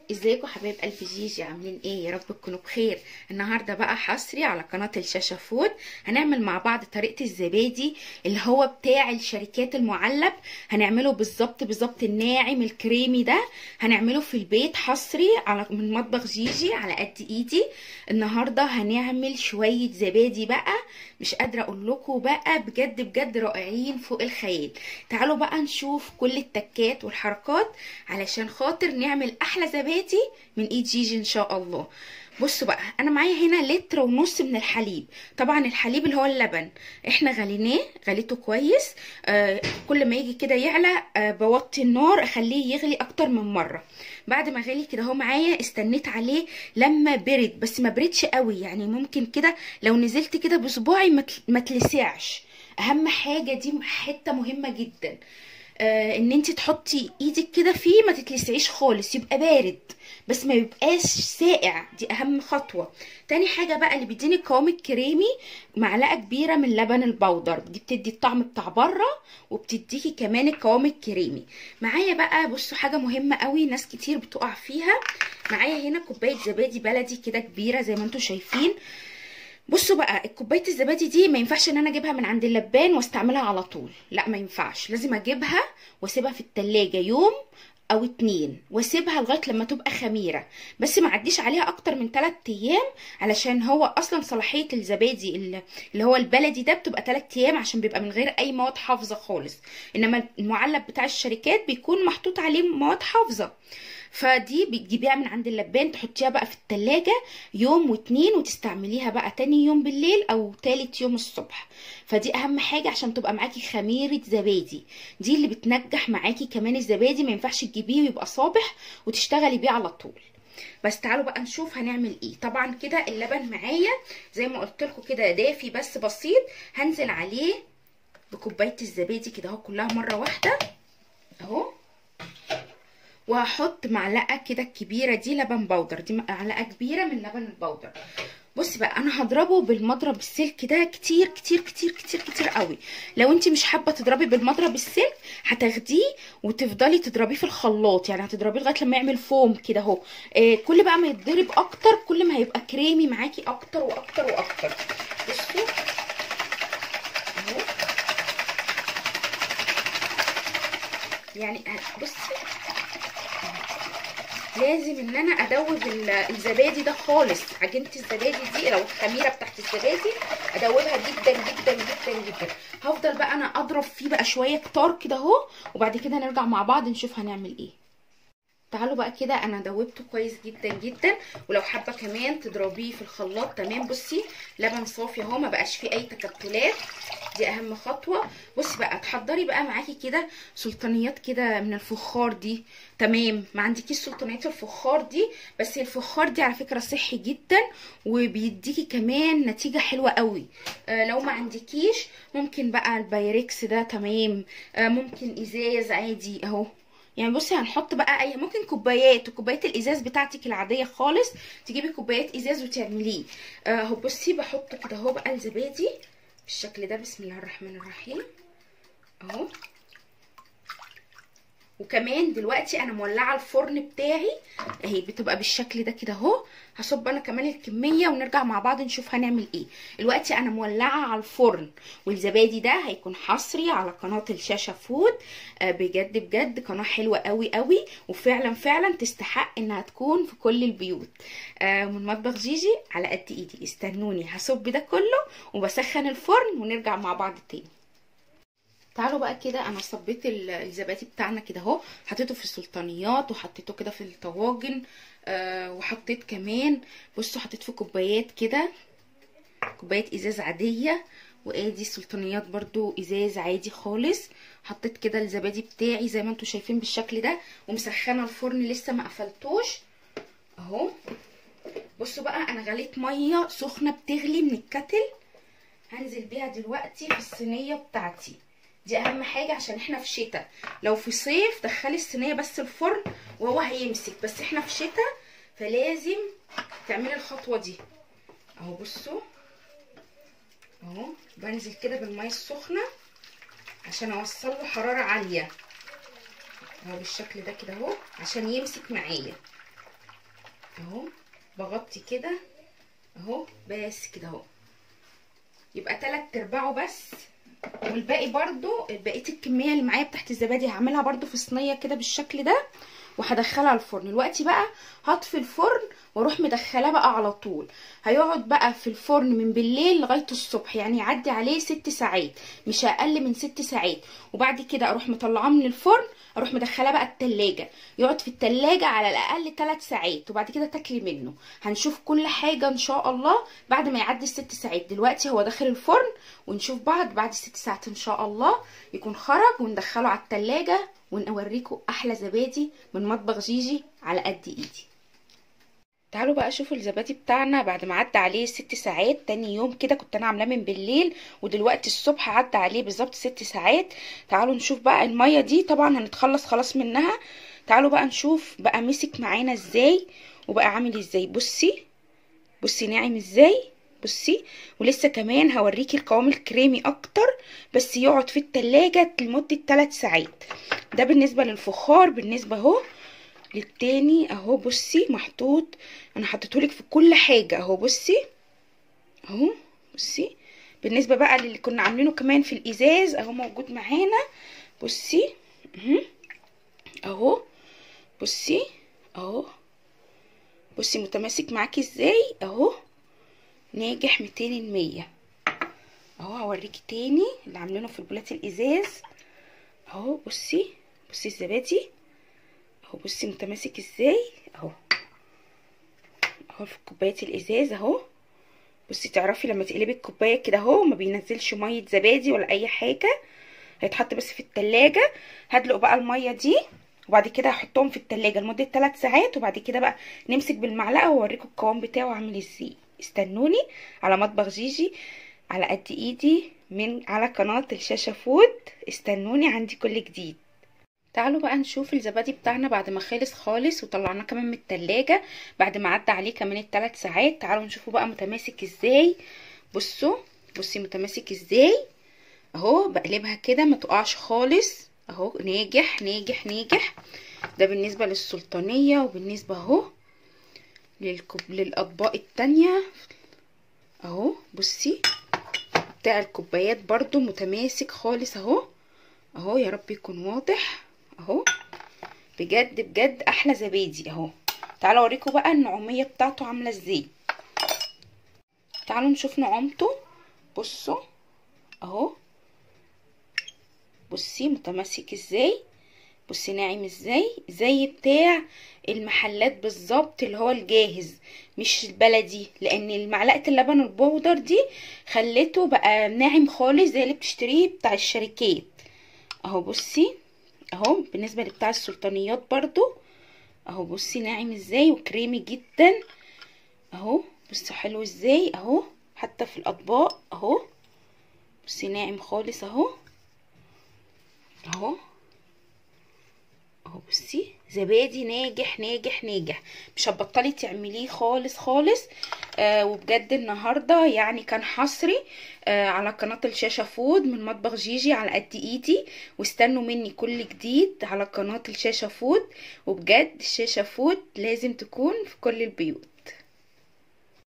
ازيكم حبايب قلب جيجي عاملين ايه يا رب تكونوا بخير النهارده بقى حصري على قناه الشاشه فود هنعمل مع بعض طريقه الزبادي اللي هو بتاع الشركات المعلب هنعمله بالظبط بالظبط الناعم الكريمي ده هنعمله في البيت حصري على من مطبخ جيجي على قد ايدي النهارده هنعمل شويه زبادي بقى مش قادره اقول لكم بقى بجد بجد رائعين فوق الخيال تعالوا بقى نشوف كل التكات والحركات علشان خاطر نعمل احلى زبادي من ايد جيجي ان شاء الله بصوا بقى انا معايا هنا لتر ونص من الحليب طبعا الحليب اللي هو اللبن احنا غليناه غليته كويس آه كل ما يجي كده يعلى آه بوطي النار اخليه يغلي اكتر من مره بعد ما غلي كده اهو معايا استنيت عليه لما برد بس ما بردش قوي يعني ممكن كده لو نزلت كده بصباعي ما تلسعش اهم حاجه دي حته مهمه جدا آه ان انت تحطي ايدك كده فيه ما تتلسعيش خالص يبقى بارد بس ما يبقاش ساقع دي اهم خطوه تاني حاجه بقى اللي بيديني القوام الكريمي معلقه كبيره من لبن البودر دي بتدي الطعم بتاع بره وبتديكي كمان القوام الكريمي معايا بقى بصوا حاجه مهمه قوي ناس كتير بتقع فيها معايا هنا كوبايه زبادي بلدي كده كبيره زي ما انتم شايفين بصوا بقى الكوبايه الزبادي دي ما ينفعش ان انا اجيبها من عند اللبان واستعملها على طول لا ما ينفعش لازم اجيبها واسيبها في التلاجة يوم او اتنين واسيبها لغايه لما تبقى خميره بس ما عديش عليها اكتر من 3 ايام علشان هو اصلا صلاحيه الزبادي اللي هو البلدي ده بتبقى 3 ايام عشان بيبقى من غير اي مواد حافظه خالص انما المعلب بتاع الشركات بيكون محطوط عليه مواد حافظه فدي بتجيبيها من عند اللبان تحطيها بقى في التلاجة يوم واتنين وتستعمليها بقى تاني يوم بالليل او تالت يوم الصبح فدي اهم حاجة عشان تبقى معاكي خميرة زبادي دي اللي بتنجح معاكي كمان الزبادي ما ينفعش تجيبيه ويبقى صابح وتشتغلي بيه على طول بس تعالوا بقى نشوف هنعمل ايه طبعا كده اللبن معايا زي ما قلت لكم كده دافي بس بسيط هنزل عليه بكوبايه الزبادي كده اهو كلها مره واحده اهو وهحط معلقه كده كبيره دي لبن بودر دي معلقه كبيره من لبن البودر بصي بقى انا هضربه بالمضرب السلك ده كتير كتير كتير كتير كتير قوي لو انت مش حابه تضربي بالمضرب السلك هتاخديه وتفضلي تضربيه في الخلاط يعني هتضربيه لغايه لما يعمل فوم كده اهو آه كل بقى ما يتضرب اكتر كل ما هيبقى كريمي معاكي اكتر واكتر واكتر بصوا اهو يعني بصي لازم ان انا ادوب الزبادي ده خالص عجينه الزبادي دي لو الخميره بتاعت الزبادي ادوبها جدا جدا جدا جدا هفضل بقى انا اضرب فيه بقى شويه كتار كده اهو وبعد كده نرجع مع بعض نشوف هنعمل ايه تعالوا بقى كده انا دوبته كويس جدا جدا ولو حابه كمان تضربيه في الخلاط تمام بصي لبن صافي اهو ما بقاش فيه اي تكتلات دي اهم خطوه بصي بقى تحضري بقى معاكي كده سلطانيات كده من الفخار دي تمام ما عندكيش سلطانيات الفخار دي بس الفخار دي على فكره صحي جدا وبيديكي كمان نتيجه حلوه قوي آه لو ما عندكيش ممكن بقى البايركس ده تمام آه ممكن ازاز عادي اهو يعني بصي هنحط بقى اي ممكن كوبايات وكوبايات الازاز بتاعتك العاديه خالص تجيبي كوبايات ازاز وتعمليه اهو آه بصي بحط كده اهو بقى الزبادي بالشكل ده بسم الله الرحمن الرحيم اهو وكمان دلوقتي انا مولعه الفرن بتاعي اهي بتبقى بالشكل ده كده اهو هصب انا كمان الكميه ونرجع مع بعض نشوف هنعمل ايه دلوقتي انا مولعه على الفرن والزبادي ده هيكون حصري على قناه الشاشه فود آه بجد بجد قناه حلوه قوي قوي وفعلا فعلا تستحق انها تكون في كل البيوت آه من مطبخ جيجي على قد ايدي استنوني هصب ده كله وبسخن الفرن ونرجع مع بعض تاني تعالوا بقى كده انا صبيت الزبادي بتاعنا كده اهو حطيته في السلطانيات وحطيته كده في الطواجن آه وحطيت كمان بصوا حطيت في كوبايات كده كوبايات ازاز عاديه وادي سلطانيات برضو ازاز عادي خالص حطيت كده الزبادي بتاعي زي ما انتم شايفين بالشكل ده ومسخنه الفرن لسه ما قفلتوش اهو بصوا بقى انا غليت ميه سخنه بتغلي من الكتل هنزل بيها دلوقتي في الصينيه بتاعتي دي اهم حاجه عشان احنا في شتاء لو في صيف دخلي الصينيه بس الفرن وهو هيمسك بس احنا في شتاء فلازم تعملي الخطوه دي اهو بصوا اهو بنزل كده بالميه السخنه عشان اوصل له حراره عاليه اهو بالشكل ده كده اهو عشان يمسك معايا اهو بغطي كده اهو بس كده اهو يبقى تلات ارباعه بس والباقي برضو بقيه الكميه اللي معايا بتاعت الزبادي هعملها برضو في صينيه كده بالشكل ده وهدخلها الفرن دلوقتي بقى هطفي الفرن واروح مدخلاه بقى على طول هيقعد بقى في الفرن من بالليل لغايه الصبح يعني يعدي عليه ست ساعات مش اقل من ست ساعات وبعد كده اروح مطلعاه من الفرن اروح مدخلاه بقى التلاجة يقعد في التلاجة على الاقل 3 ساعات وبعد كده تاكلي منه هنشوف كل حاجة ان شاء الله بعد ما يعدي الست ساعات دلوقتي هو داخل الفرن ونشوف بعض بعد ست ساعات ان شاء الله يكون خرج وندخله على التلاجة ونوريكم احلى زبادي من مطبخ جيجي على قد ايدي تعالوا بقى شوفوا الزبادي بتاعنا بعد ما عدى عليه ست ساعات تاني يوم كده كنت انا عاملاه من بالليل ودلوقتي الصبح عدى عليه بالظبط ست ساعات تعالوا نشوف بقى الميه دي طبعا هنتخلص خلاص منها تعالوا بقى نشوف بقى مسك معانا ازاي وبقى عامل ازاي بصي بصي ناعم ازاي بصي ولسه كمان هوريكي القوام الكريمي اكتر بس يقعد في التلاجة لمدة 3 ساعات ده بالنسبة للفخار بالنسبة اهو للتاني اهو بصي محطوط انا حطيتهولك في كل حاجة اهو بصي اهو بصي بالنسبة بقى للي كنا عاملينه كمان في الازاز اهو موجود معانا بصي اهو بصي اهو بصي متماسك معاكي ازاي اهو ناجح ميتين المية اهو هوريكي تاني اللي عاملينه في البولات الازاز اهو بصي بصي الزبادي اهو بصي متماسك ازاي اهو اهو في كوبايه الازاز اهو بصي تعرفي لما تقلبي الكوبايه كده اهو ما بينزلش ميه زبادي ولا اي حاجه هيتحط بس في التلاجة هدلق بقى الميه دي وبعد كده هحطهم في التلاجة لمده 3 ساعات وبعد كده بقى نمسك بالمعلقه واوريكم القوام بتاعه عامل ازاي استنوني على مطبخ جيجي على قد ايدي من على قناه الشاشه فود استنوني عندي كل جديد تعالوا بقى نشوف الزبادي بتاعنا بعد ما خلص خالص وطلعناه كمان من التلاجة بعد ما عدى عليه كمان الثلاث ساعات تعالوا نشوفه بقى متماسك ازاي بصوا بصي متماسك ازاي اهو بقلبها كده ما تقعش خالص اهو ناجح ناجح ناجح ده بالنسبة للسلطانية وبالنسبة اهو للكوب للاطباق التانية اهو بصي بتاع الكوبايات برضو متماسك خالص اهو اهو يا رب يكون واضح اهو بجد بجد احلى زبادي اهو تعالوا اوريكم بقى النعوميه بتاعته عامله ازاي تعالوا نشوف نعومته بصوا اهو بصي متماسك ازاي بصي ناعم ازاي زي بتاع المحلات بالظبط اللي هو الجاهز مش البلدي لان معلقه اللبن البودر دي خلته بقى ناعم خالص زي اللي بتشتريه بتاع الشركات اهو بصي اهو بالنسبه لبتاع السلطانيات برضو اهو بصي ناعم ازاي وكريمي جدا اهو بصي حلو ازاي اهو حتى في الاطباق اهو بصي ناعم خالص اهو اهو اهو بصي زبادي ناجح ناجح ناجح مش هتبطلي تعمليه خالص خالص آه وبجد النهارده يعني كان حصري آه على قناه الشاشه فود من مطبخ جيجي على قد ايدي واستنوا مني كل جديد على قناه الشاشه فود وبجد الشاشه فود لازم تكون في كل البيوت